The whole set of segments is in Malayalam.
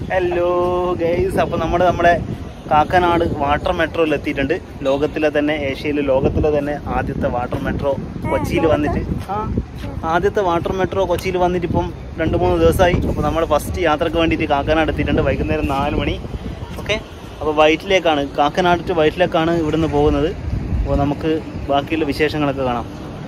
ഹലോ ഗൈസ് അപ്പോൾ നമ്മൾ നമ്മുടെ കാക്കനാട് വാട്ടർ മെട്രോയിൽ എത്തിയിട്ടുണ്ട് ലോകത്തിലെ തന്നെ ഏഷ്യയിൽ ലോകത്തിലെ തന്നെ ആദ്യത്തെ വാട്ടർ മെട്രോ കൊച്ചിയിൽ വന്നിട്ട് ആ ആദ്യത്തെ വാട്ടർ മെട്രോ കൊച്ചിയിൽ വന്നിട്ട് ഇപ്പം രണ്ട് മൂന്ന് ദിവസമായി അപ്പോൾ നമ്മൾ ഫസ്റ്റ് യാത്രക്ക് വേണ്ടിയിട്ട് കാക്കനാട് എത്തിയിട്ടുണ്ട് വൈകുന്നേരം നാല് മണി ഓക്കെ അപ്പോൾ വയറ്റിലേക്കാണ് കാക്കനാട് ടു വയറ്റിലേക്കാണ് ഇവിടുന്ന് പോകുന്നത് അപ്പോൾ നമുക്ക് ബാക്കിയുള്ള വിശേഷങ്ങളൊക്കെ കാണാം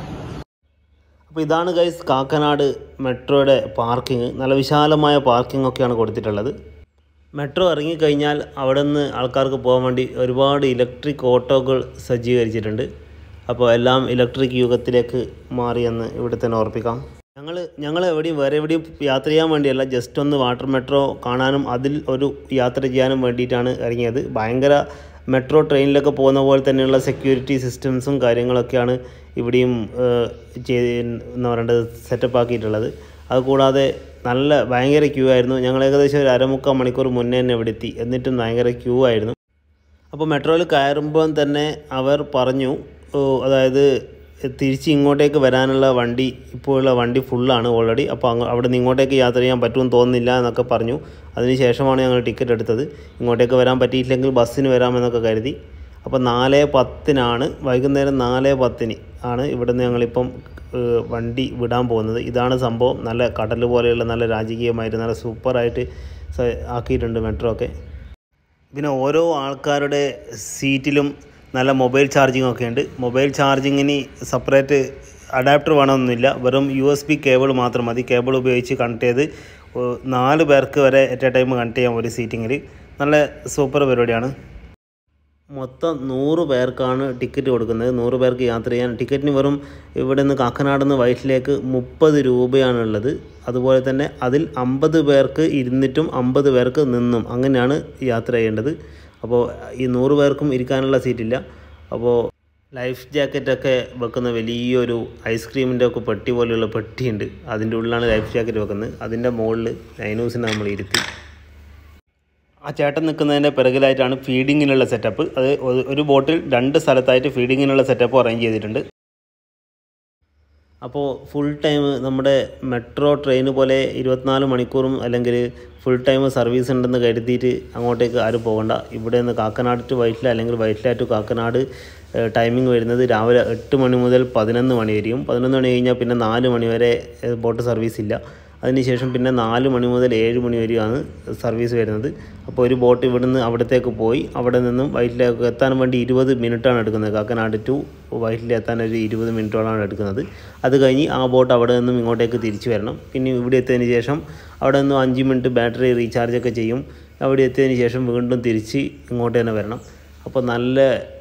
അപ്പോൾ ഇതാണ് ഗൈസ് കാക്കനാട് മെട്രോയുടെ പാർക്കിംഗ് നല്ല വിശാലമായ പാർക്കിംഗ് ഒക്കെയാണ് കൊടുത്തിട്ടുള്ളത് മെട്രോ ഇറങ്ങിക്കഴിഞ്ഞാൽ അവിടെ നിന്ന് ആൾക്കാർക്ക് പോകാൻ വേണ്ടി ഒരുപാട് ഇലക്ട്രിക് ഓട്ടോകൾ സജ്ജീകരിച്ചിട്ടുണ്ട് അപ്പോൾ എല്ലാം ഇലക്ട്രിക് യുഗത്തിലേക്ക് മാറിയെന്ന് ഇവിടെ തന്നെ ഓർപ്പിക്കാം ഞങ്ങൾ ഞങ്ങൾ എവിടെയും വേറെ എവിടെയും യാത്ര ചെയ്യാൻ വേണ്ടിയല്ല ജസ്റ്റ് ഒന്ന് വാട്ടർ മെട്രോ കാണാനും അതിൽ ഒരു യാത്ര ചെയ്യാനും വേണ്ടിയിട്ടാണ് ഇറങ്ങിയത് ഭയങ്കര മെട്രോ ട്രെയിനിലൊക്കെ പോകുന്ന പോലെ തന്നെയുള്ള സെക്യൂരിറ്റി സിസ്റ്റംസും കാര്യങ്ങളൊക്കെയാണ് ഇവിടെയും ഏഹ്, ചെയ്ത് എന്താ പറയേണ്ടത് സെറ്റപ്പ് ആക്കിയിട്ടുള്ളത് അതുകൂടാതെ നല്ല ഭയങ്കര ക്യൂ ആയിരുന്നു ഞങ്ങൾ ഏകദേശം ഒരു അരമുക്കാൽ മണിക്കൂർ മുന്നേ തന്നെ ഇവിടെ എത്തി എന്നിട്ടും ഭയങ്കര ക്യൂ ആയിരുന്നു അപ്പോൾ മെട്രോയിൽ കയറുമ്പോൾ തന്നെ അവർ പറഞ്ഞു ഓ, അതായത് തിരിച്ച് ഇങ്ങോട്ടേക്ക് വരാനുള്ള വണ്ടി ഇപ്പോഴുള്ള വണ്ടി ഫുള്ളാണ് ഓൾറെഡി അപ്പോൾ അങ്ങ് അവിടെ നിന്ന് ഇങ്ങോട്ടേക്ക് യാത്ര ചെയ്യാൻ പറ്റുമെന്ന് തോന്നുന്നില്ല എന്നൊക്കെ പറഞ്ഞു അതിന് ശേഷമാണ് ഞങ്ങൾ ടിക്കറ്റ് എടുത്തത് ഇങ്ങോട്ടേക്ക് വരാൻ പറ്റിയില്ലെങ്കിൽ ബസ്സിന് വരാമെന്നൊക്കെ കരുതി അപ്പോൾ നാല് പത്തിനാണ് വൈകുന്നേരം നാല് പത്തിന് ആണ് ഇവിടുന്ന് ഞങ്ങളിപ്പം ഏഹ്, വണ്ടി വിടാൻ പോകുന്നത് ഇതാണ് സംഭവം നല്ല കടൽ പോലെയുള്ള നല്ല രാജകീയമായിട്ട് നല്ല സൂപ്പറായിട്ട് സ- ആക്കിയിട്ടുണ്ട് മെട്രോ ഒക്കെ പിന്നെ ഓരോ ആൾക്കാരുടെ സീറ്റിലും നല്ല മൊബൈൽ ചാർജിങ് ഒക്കെ ഉണ്ട് മൊബൈൽ ചാർജിങ്ങിന് സെപ്പറേറ്റ് അഡാപ്റ്റർ വേണമെന്നില്ല വെറും യു എസ് ബി കേബിൾ മാത്രം മതി കേബിൾ ഉപയോഗിച്ച് കണക്ട് ചെയ്ത് ഏഹ്, നാല് പേർക്ക് വരെ അറ്റ് എ ടൈം കണക്ട് ചെയ്യാം ഒരു സീറ്റിങ്ങിൽ നല്ല സൂപ്പർ പരിപാടിയാണ് മൊത്തം നൂറ് പേർക്കാണ് ടിക്കറ്റ് കൊടുക്കുന്നത് നൂറ് പേർക്ക് യാത്ര ചെയ്യാൻ ടിക്കറ്റിന് വെറും ഇവിടെ നിന്ന് കാക്കനാട് നിന്ന് വയറ്റിലേക്ക് മുപ്പത് രൂപയാണുള്ളത് അതുപോലെ തന്നെ അതിൽ അമ്പത് പേർക്ക് ഇരുന്നിട്ടും അമ്പത് പേർക്ക് നിന്നും അങ്ങനെയാണ് യാത്ര ചെയ്യേണ്ടത് അപ്പോൾ ഈ നൂറ് പേർക്കും ഇരിക്കാനുള്ള സീറ്റില്ല അപ്പോൾ ലൈഫ് ജാക്കറ്റൊക്കെ വെക്കുന്ന വലിയൊരു ഐസ്ക്രീമിൻ്റെ ഒക്കെ പെട്ടി പോലെയുള്ള പെട്ടിയുണ്ട് അതിൻ്റെ ഉള്ളിലാണ് ലൈഫ് ജാക്കറ്റ് വെക്കുന്നത് അതിൻ്റെ മുകളിൽ നൈനൂസിനെ നമ്മൾ ഇരുത്തി ആ ചേട്ടൻ നിൽക്കുന്നതിൻ്റെ പിറകിലായിട്ടാണ് ഫീഡിങ്ങിനുള്ള സെറ്റപ്പ് അത് ഒരു- ഒരു ബോട്ടിൽ രണ്ട് സ്ഥലത്തായിട്ട് ഫീഡിങ്ങിനുള്ള സെറ്റപ്പ് അറേഞ്ച് ചെയ്തിട്ടുണ്ട് അപ്പോൾ ഫുൾ ടൈം നമ്മുടെ മെട്രോ ട്രെയിൻ പോലെ ഇരുപത്തിനാല് മണിക്കൂറും അല്ലെങ്കിൽ ഫുൾ ടൈം സർവീസ് ഉണ്ടെന്ന് കരുതിയിട്ട് അങ്ങോട്ടേക്ക് ആരും പോകണ്ട ഇവിടെ നിന്ന് കാക്കനാട് ടു വൈറ്റില അല്ലെങ്കിൽ വൈറ്റില ടു കാക്കനാട് ടൈമിംഗ് വരുന്നത് രാവിലെ എട്ട് മണി മുതൽ പതിനൊന്ന് മണി വരെയും പതിനൊന്ന് മണി കഴിഞ്ഞാൽ പിന്നെ നാല് മണി വരെ ഏഹ്, ബോട്ട് സർവീസ് ഇല്ല അതിനുശേഷം പിന്നെ നാല് മണി മുതൽ ഏഴ് മണി വരെയാണ് സർവീസ് വരുന്നത് അപ്പോൾ ഒരു ബോട്ട് ഇവിടുന്ന് അവിടത്തേക്ക് പോയി അവിടെ നിന്നും വയറ്റിലേക്ക് എത്താൻ വേണ്ടി ഇരുപത് മിനിറ്റാണ് എടുക്കുന്നത് കാക്കനാട് ടു വയറ്റിൽ എത്താൻ ഒരു ഇരുപത് മിനിറ്റോളാണ് എടുക്കുന്നത് അത് കഴിഞ്ഞ് ആ ബോട്ട് അവിടെ നിന്നും ഇങ്ങോട്ടേക്ക് തിരിച്ചു വരണം പിന്നെ ഇവിടെ എത്തിയതിന് ശേഷം അവിടെ നിന്നും അഞ്ച് മിനിറ്റ് ബാറ്ററി റീചാർജ് ഒക്കെ ചെയ്യും അവിടെ എത്തിയതിന് ശേഷം വീണ്ടും തിരിച്ച് ഇങ്ങോട്ട് തന്നെ വരണം അപ്പോൾ നല്ല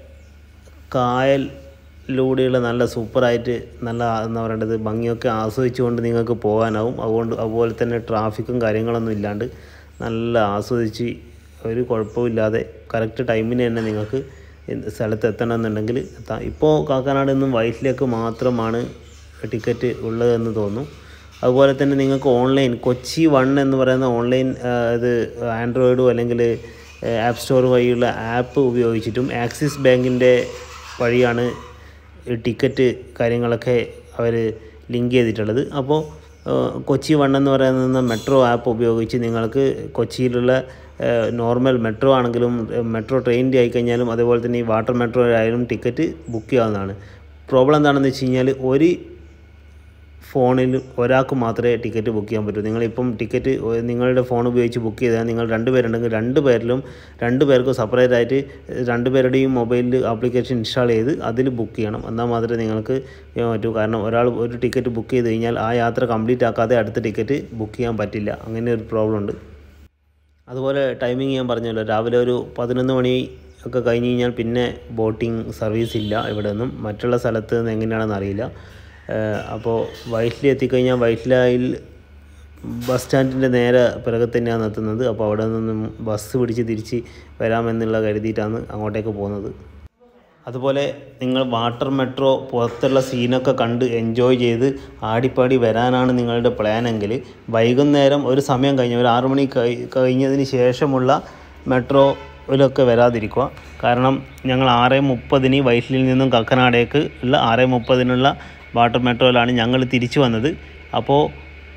കായലിലൂടെയുള്ള നല്ല സൂപ്പറായിട്ട് നല്ല എന്താ പറയേണ്ടത് ഭംഗിയൊക്കെ ആസ്വദിച്ചുകൊണ്ട് നിങ്ങൾക്ക് പോകാനാവും അതുകൊണ്ട് അതുപോലെ തന്നെ ട്രാഫിക്കും കാര്യങ്ങളൊന്നും ഇല്ലാണ്ട് നല്ല ആസ്വദിച്ച് ഒരു കുഴപ്പമില്ലാതെ കറക്റ്റ് ടൈമിന് തന്നെ നിങ്ങൾക്ക് എന്ത് സ്ഥലത്ത് എത്തണമെന്നുണ്ടെങ്കിൽ എത്താം ഇപ്പോൾ കാക്കനാട് നിന്നും വയറ്റിലേക്ക് മാത്രമാണ് ടിക്കറ്റ് ഉള്ളതെന്ന് തോന്നുന്നു അതുപോലെ തന്നെ നിങ്ങൾക്ക് ഓൺലൈൻ കൊച്ചി വൺ എന്ന് പറയുന്ന ഓൺലൈൻ ഇത് ആൻഡ്രോയിഡോ അല്ലെങ്കിൽ ആപ്പ് സ്റ്റോർ വഴിയുള്ള ആപ്പ് ഉപയോഗിച്ചിട്ടും ആക്സിസ് ബാങ്കിൻ്റെ വഴിയാണ് ഈ ടിക്കറ്റ് കാര്യങ്ങളൊക്കെ അവർ ലിങ്ക് ചെയ്തിട്ടുള്ളത് അപ്പോൾ ഏഹ്, കൊച്ചി വൺ എന്ന് പറയുന്ന മെട്രോ ആപ്പ് ഉപയോഗിച്ച് നിങ്ങൾക്ക് കൊച്ചിയിലുള്ള ഏഹ്, നോർമൽ മെട്രോ ആണെങ്കിലും ഏഹ്, മെട്രോ ട്രെയിനിൻ്റെ ആയിക്കഴിഞ്ഞാലും അതുപോലെ തന്നെ ഈ വാട്ടർ മെട്രോ ആയാലും ടിക്കറ്റ് ബുക്ക് ചെയ്യാവുന്നതാണ് പ്രോബ്ലം എന്താണെന്ന് വെച്ച് കഴിഞ്ഞാൽ ഒരു ഫോണിൽ ഒരാൾക്ക് മാത്രമേ ടിക്കറ്റ് ബുക്ക് ചെയ്യാൻ പറ്റൂ നിങ്ങളിപ്പം ടിക്കറ്റ് ഒ- നിങ്ങളുടെ ഫോൺ ഉപയോഗിച്ച് ബുക്ക് ചെയ്താൽ നിങ്ങൾ രണ്ട് പേരുണ്ടെങ്കിൽ രണ്ട് പേരിലും രണ്ട് പേർക്കും സെപ്പറേറ്റ് ആയിട്ട് രണ്ട് പേരുടെയും മൊബൈലിൽ ആപ്ലിക്കേഷൻ ഇൻസ്റ്റാൾ ചെയ്ത് അതിൽ ബുക്ക് ചെയ്യണം എന്നാൽ മാത്രമേ നിങ്ങൾക്ക് ചെയ്യാൻ പറ്റൂ കാരണം ഒരാൾ ഒരു ടിക്കറ്റ് ബുക്ക് ചെയ്ത് കഴിഞ്ഞാൽ ആ യാത്ര കംപ്ലീറ്റ് ആക്കാതെ അടുത്ത ടിക്കറ്റ് ബുക്ക് ചെയ്യാൻ പറ്റില്ല അങ്ങനെ ഒരു പ്രോബ്ലം ഉണ്ട് അതുപോലെ ടൈമിംഗ് ഞാൻ പറഞ്ഞല്ലോ രാവിലെ ഒരു പതിനൊന്ന് മണി ഒക്കെ കഴിഞ്ഞ് കഴിഞ്ഞാൽ പിന്നെ ബോട്ടിംഗ് സർവീസ് ഇല്ല ഇവിടെ നിന്നും മറ്റുള്ള സ്ഥലത്ത് നിന്ന് എങ്ങനെയാണെന്ന് അറിയില്ല ഏഹ് അപ്പോൾ വൈറ്റില എത്തിക്കഴിഞ്ഞാൽ വൈറ്റിലയിൽ ബസ് സ്റ്റാൻഡിൻ്റെ നേരെ പിറകെ തന്നെയാണ് എത്തുന്നത് അപ്പോൾ അവിടെ നിന്നും ബസ് പിടിച്ച് തിരിച്ച് വരാമെന്നുള്ള കരുതിയിട്ടാണ് അങ്ങോട്ടേക്ക് പോകുന്നത് അതുപോലെ നിങ്ങൾ വാട്ടർ മെട്രോ പുറത്തുള്ള സീനൊക്കെ കണ്ട് എൻജോയ് ചെയ്ത് ആടിപ്പാടി വരാനാണ് നിങ്ങളുടെ പ്ലാനെങ്കിൽ വൈകുന്നേരം ഒരു സമയം കഴിഞ്ഞ് ഒരു ആറു മണി കഴി കഴിഞ്ഞതിന് ശേഷമുള്ള മെട്രോയിലൊക്കെ വരാതിരിക്കുക കാരണം ഞങ്ങൾ ആറ് മുപ്പതിന് വൈറ്റിലിൽ നിന്നും കക്കനാടേക്ക് ഉള്ള ആറ് മുപ്പതിനുള്ള വാട്ടർ മെട്രോയിലാണ് ഞങ്ങൾ തിരിച്ചു വന്നത് അപ്പോൾ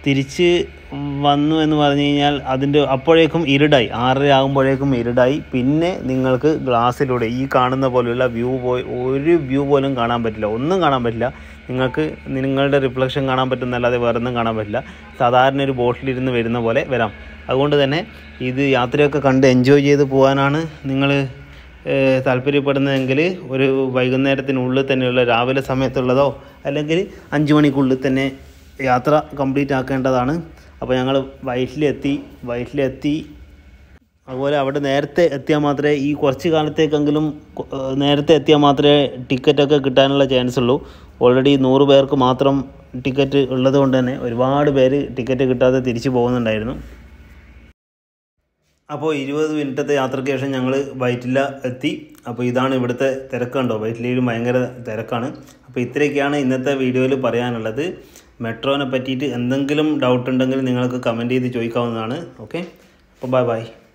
തിരിച്ച് വന്നു എന്ന് പറഞ്ഞു കഴിഞ്ഞാൽ അതിൻ്റെ അപ്പോഴേക്കും ഇരുടായി ആറര ആകുമ്പോഴേക്കും ഇരുടായി പിന്നെ നിങ്ങൾക്ക് ഗ്ലാസ്സിലൂടെ ഈ കാണുന്ന പോലെയുള്ള വ്യൂ പോയി ഒരു വ്യൂ പോലും കാണാൻ പറ്റില്ല ഒന്നും കാണാൻ പറ്റില്ല നിങ്ങൾക്ക് നിങ്ങളുടെ റിഫ്ലക്ഷൻ കാണാൻ പറ്റുന്നല്ലാതെ വേറെ ഒന്നും കാണാൻ പറ്റില്ല സാധാരണ ഒരു ബോട്ടിലിരുന്ന് വരുന്ന പോലെ വരാം അതുകൊണ്ട് തന്നെ ഇത് യാത്രയൊക്കെ കണ്ട് എൻജോയ് ചെയ്ത് പോകാനാണ് നിങ്ങൾ ഏഹ് താല്പര്യപ്പെടുന്നതെങ്കിൽ ഒരു വൈകുന്നേരത്തിനുള്ളിൽ തന്നെയുള്ള രാവിലെ സമയത്തുള്ളതോ അല്ലെങ്കിൽ അഞ്ച് മണിക്കുള്ളിൽ തന്നെ യാത്ര കംപ്ലീറ്റ് ആക്കേണ്ടതാണ് അപ്പോൾ ഞങ്ങൾ വയറ്റിലെത്തി വയറ്റിലെത്തി അതുപോലെ അവിടെ നേരത്തെ എത്തിയാൽ മാത്രമേ ഈ കുറച്ച് കാലത്തേക്കെങ്കിലും കൊ- ഏഹ് നേരത്തെ എത്തിയാൽ മാത്രമേ ടിക്കറ്റൊക്കെ കിട്ടാനുള്ള ചാൻസ് ഉള്ളൂ ഓൾറെഡി നൂറ് പേർക്ക് മാത്രം ടിക്കറ്റ് ഉള്ളത് കൊണ്ട് തന്നെ ഒരുപാട് പേര് ടിക്കറ്റ് കിട്ടാതെ തിരിച്ചു പോകുന്നുണ്ടായിരുന്നു അപ്പോൾ ഇരുപത് മിനിറ്റത്തെ യാത്രയ്ക്ക് ശേഷം ഞങ്ങൾ വൈറ്റില എത്തി അപ്പോൾ ഇതാണ് ഇവിടുത്തെ തിരക്ക് കണ്ടോ വൈറ്റിലയിൽ ഭയങ്കര തിരക്കാണ് അപ്പോൾ ഇത്രയൊക്കെയാണ് ഇന്നത്തെ വീഡിയോയിൽ പറയാനുള്ളത് മെട്രോനെ പറ്റിയിട്ട് എന്തെങ്കിലും ഡൗട്ട് ഉണ്ടെങ്കിൽ നിങ്ങൾക്ക് കമൻറ്റ് ചെയ്ത് ചോദിക്കാവുന്നതാണ് ഓക്കെ അപ്പോൾ ബൈ ബൈ